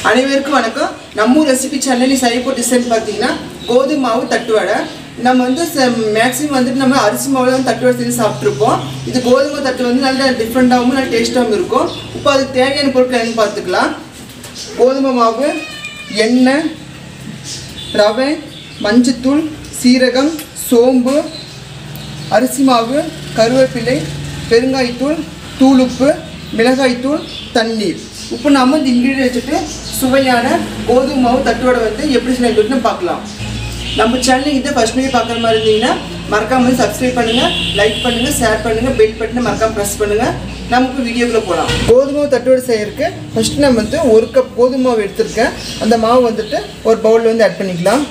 அனைவருக்கும் வணக்கம் நம்ம ஊர் ரெசிபி சேனல் செய்யப்போ டிசைன் பார்த்தீங்கன்னா கோதுமை மாவு தட்டுவடை நம்ம வந்து மேக்ஸிமம் வந்துட்டு நம்ம அரிசி மாவில் வந்து தட்டுவடை செஞ்சு சாப்பிட்ருப்போம் இது கோதுமை தட்டு வந்து நல்ல டிஃப்ரெண்ட்டாகவும் நல்ல டேஸ்ட்டாகவும் இருக்கும் இப்போ அதுக்கு தேவையான பொருட்கள் என்னன்னு பார்த்துக்கலாம் கோதுமை மாவு எண்ணெய் ரவை மஞ்சத்தூள் சீரகம் சோம்பு அரிசி மாவு கருவேப்பிலை பெருங்காயத்தூள் தூளுப்பு மிளகாய்த்தூள் தண்ணீர் இப்போ நாம இந்த இன்க்ரீடியன் வச்சுட்டு சுவையான கோதுமை மாவு தட்டுவடை வந்து எப்படி செய்யணும்னு பார்க்கலாம் நம்ம சேனலுக்கு இதை ஃபர்ஸ்ட் டைம் பார்க்குற மாதிரி இருந்தீங்கன்னா மறக்காம வந்து சப்ஸ்கிரைப் பண்ணுங்க லைக் பண்ணுங்க ஷேர் பண்ணுங்க பெல் பட்டனை மறக்காம ப்ரெஸ் பண்ணுங்க நமக்கு வீடியோக்குள்ள போகலாம் கோதுமை மாவு தட்டுவடை செய்யறதுக்கு ஃபர்ஸ்ட் நம்ம வந்து ஒரு கப் கோதுமை மாவு எடுத்திருக்கேன் அந்த மாவு வந்துட்டு ஒரு பவுலில் வந்து ஆட் பண்ணிக்கலாம்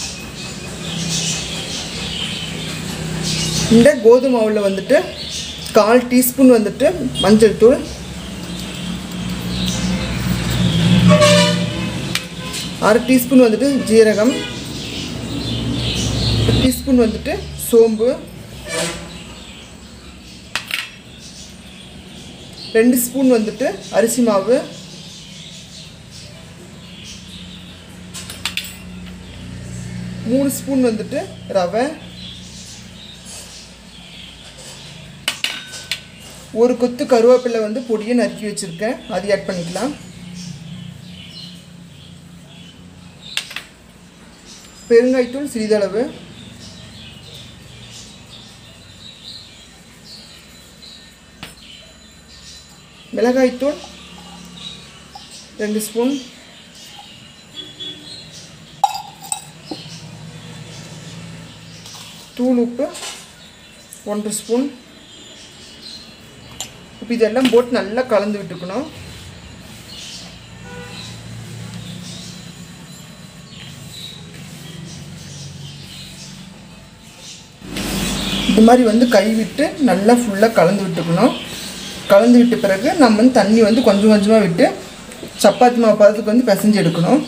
இந்த கோதுமை மாவில் வந்துட்டு கால் டீஸ்பூன் வந்துட்டு மஞ்சள் தூள் அரை டீஸ்பூன் வந்துட்டு ஜீரகம் ஒரு டீஸ்பூன் வந்துட்டு சோம்பு ரெண்டு ஸ்பூன் வந்துட்டு அரிசி மாவு மூணு ஸ்பூன் வந்துட்டு ரவை ஒரு கொத்து கருவேப்பிலை வந்து பொடியை நறுக்கி வச்சுருக்கேன் அது ஆட் பண்ணிக்கலாம் பெருங்காயத்தூள் சிறிதளவு மிளகாய்த்தூள் ரெண்டு ஸ்பூன் தூள் உப்பு ஒன்றரை ஸ்பூன் இப்போ இதெல்லாம் போட்டு நல்லா கலந்து விட்டுக்கணும் இது மாதிரி வந்து கை விட்டு நல்லா ஃபுல்லாக கலந்து விட்டுக்கணும் கலந்து விட்ட பிறகு நம்ம வந்து தண்ணி வந்து கொஞ்சம் கொஞ்சமாக விட்டு சப்பாத்தி மாவு பதத்துக்கு வந்து பிசைஞ்சு எடுக்கணும்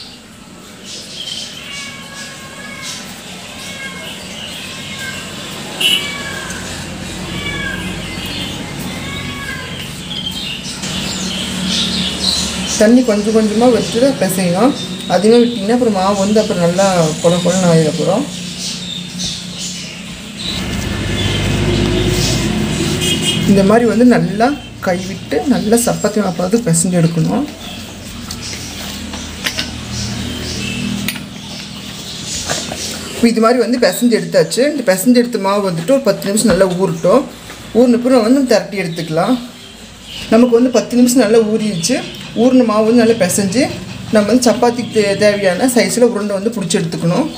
தண்ணி கொஞ்சம் கொஞ்சமாக வச்சுட்டு பிசையணும் அதிகமாக விட்டிங்கன்னா அப்புறம் மாவு வந்து அப்புறம் நல்லா குழ குழன்னு ஆகிட போகிறோம் இந்த மாதிரி வந்து நல்லா கைவிட்டு நல்லா சப்பாத்தி மாவு பார்த்து பிசைஞ்சு எடுக்கணும் இப்போ இது மாதிரி வந்து பிசைஞ்சு எடுத்தாச்சு இந்த பிசைஞ்சு எடுத்த மாவு வந்துட்டு ஒரு பத்து நிமிஷம் நல்லா ஊறட்டும் ஊறின அப்புறம் வந்து திரட்டி எடுத்துக்கலாம் நமக்கு வந்து பத்து நிமிஷம் நல்லா ஊறிடுச்சு ஊறின மாவு வந்து நல்லா பிசைஞ்சு நம்ம வந்து சப்பாத்திக்கு தே- தேவையான சைஸில் உருண்டை வந்து பிடிச்சி எடுத்துக்கணும்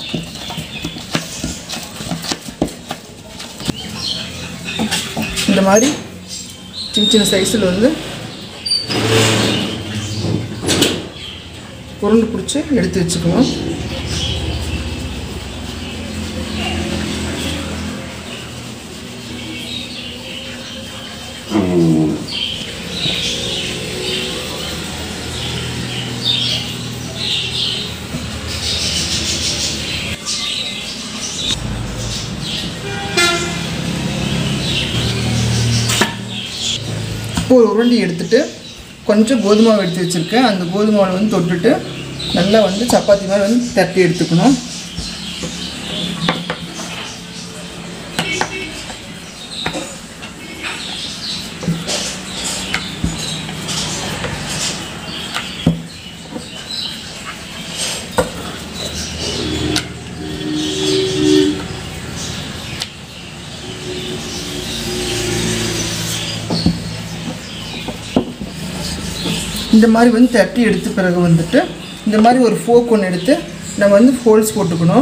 இந்த மாதிரி சின்ன சின்ன சைஸில் வந்து உருண்டை பிடிச்சி எடுத்து வச்சுக்கணும் இப்போ ஒரு உருண்டை எடுத்துட்டு கொஞ்சம் கோதுமை மாவு எடுத்து வச்சுருக்கேன் அந்த கோதுமை மாவில் வந்து தொட்டுட்டு நல்லா வந்து சப்பாத்தி மாதிரி வந்து தட்டி எடுத்துக்கணும் இந்த மாதிரி வந்து தட்டி எடுத்த பிறகு வந்துட்டு இந்த மாதிரி ஒரு ஃபோக் ஒன்று எடுத்து நம்ம வந்து ஹோல்ஸ் போட்டுக்கணும்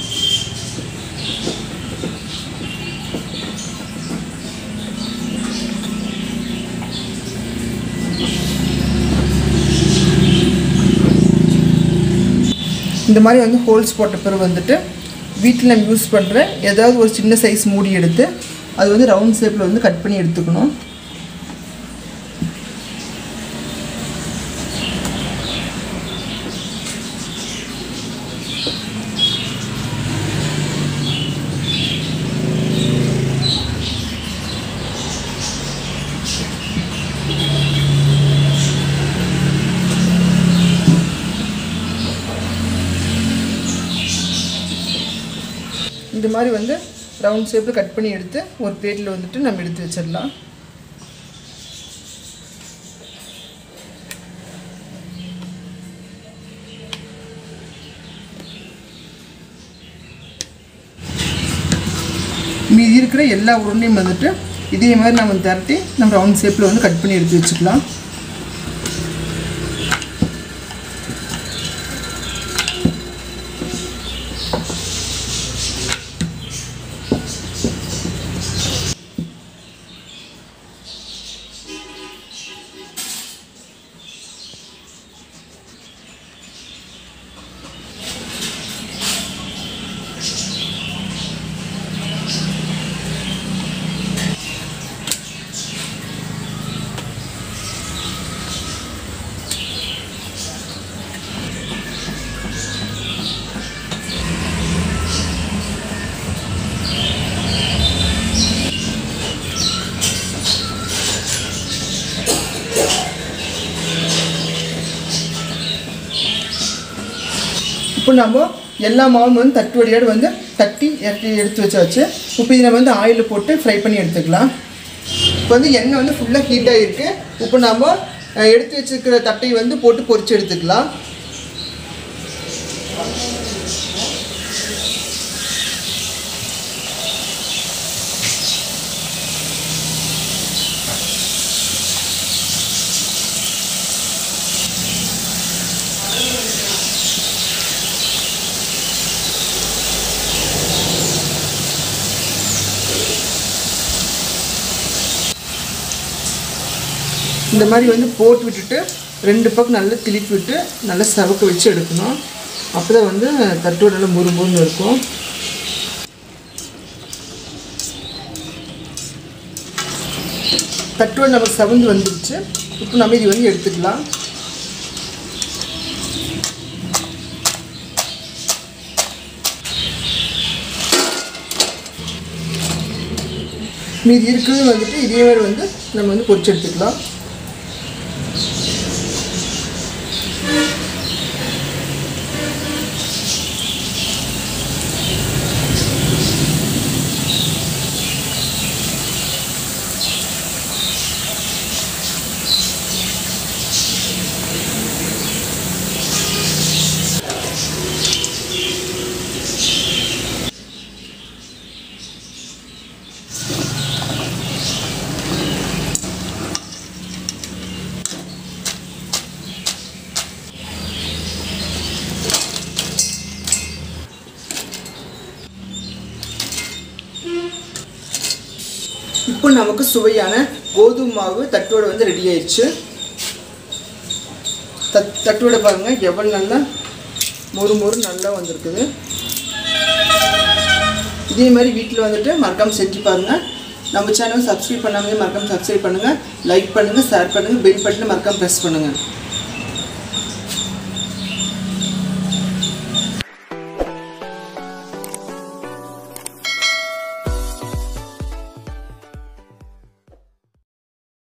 இந்த மாதிரி வந்து ஹோல்ஸ் போட்ட பிறகு வந்துட்டு வீட்டில் நம்ம யூஸ் பண்ணுற ஏதாவது ஒரு சின்ன சைஸ் மூடி எடுத்து அது வந்து ரவுண்ட் ஷேப்பில் வந்து கட் பண்ணி எடுத்துக்கணும் இந்த மாதிரி வந்து ரவுண்ட் ஷேப்பில் கட் பண்ணி எடுத்து ஒரு பிளேட்டில் வந்துட்டு நம்ம எடுத்து வச்சிடலாம் மீதி இருக்கிற எல்லா உருண்டையும் வந்துட்டு இதே மாதிரி நம்ம திரட்டி நம்ம ரவுண்ட் ஷேப்பில் வந்து கட் பண்ணி எடுத்து வச்சுக்கலாம் இப்போ நம்ம எல்லா மாவும் வந்து தட்டு வடியோடு வந்து தட்டி இறக்கி எடுத்து வச்சாச்சு இப்போ இதை நம்ம வந்து ஆயிலில் போட்டு ஃப்ரை பண்ணி எடுத்துக்கலாம் இப்போ வந்து எண்ணெய் வந்து ஃபுல்லாக ஹீட் ஆகிருக்கு இப்போ நம்ம அஹ், எடுத்து வச்சிருக்கிற தட்டை வந்து போட்டு பொரிச்சு எடுத்துக்கலாம் இந்த மாதிரி வந்து போட்டு விட்டுட்டு ரெண்டு பக்கம் நல்லா திருப்பி விட்டு நல்லா சவக்க வச்சு எடுக்கணும் அப்போ தான் வந்து தட்டோட நல்லா முறு முறுன்னு இருக்கும் தட்டோடு நமக்கு சவந்து வந்துடுச்சு இப்போ நம்ம இது வந்து எடுத்துக்கலாம் மீதி இருக்கிறது வந்துட்டு இதே மாதிரி வந்து நம்ம வந்து பொரிச்சு எடுத்துக்கலாம் இப்போ நமக்கு சுவையான கோதுமை மாவு தட்டோட வந்து ரெடி ஆயிடுச்சு தட் தட்டோட பாருங்க எவ்வளோ நல்லா மொறு மொறு நல்லா வந்திருக்குது இதே மாதிரி வீட்டில் வந்துட்டு மறக்காம செஞ்சு பாருங்கள் நம்ம சேனல் சப்ஸ்கிரைப் பண்ணாமல் மறக்காம சப்ஸ்கிரைப் பண்ணுங்கள் லைக் பண்ணுங்கள் ஷேர் பண்ணுங்கள் பெல் பட்டனை மறக்காம ப்ரெஸ் பண்ணுங்கள்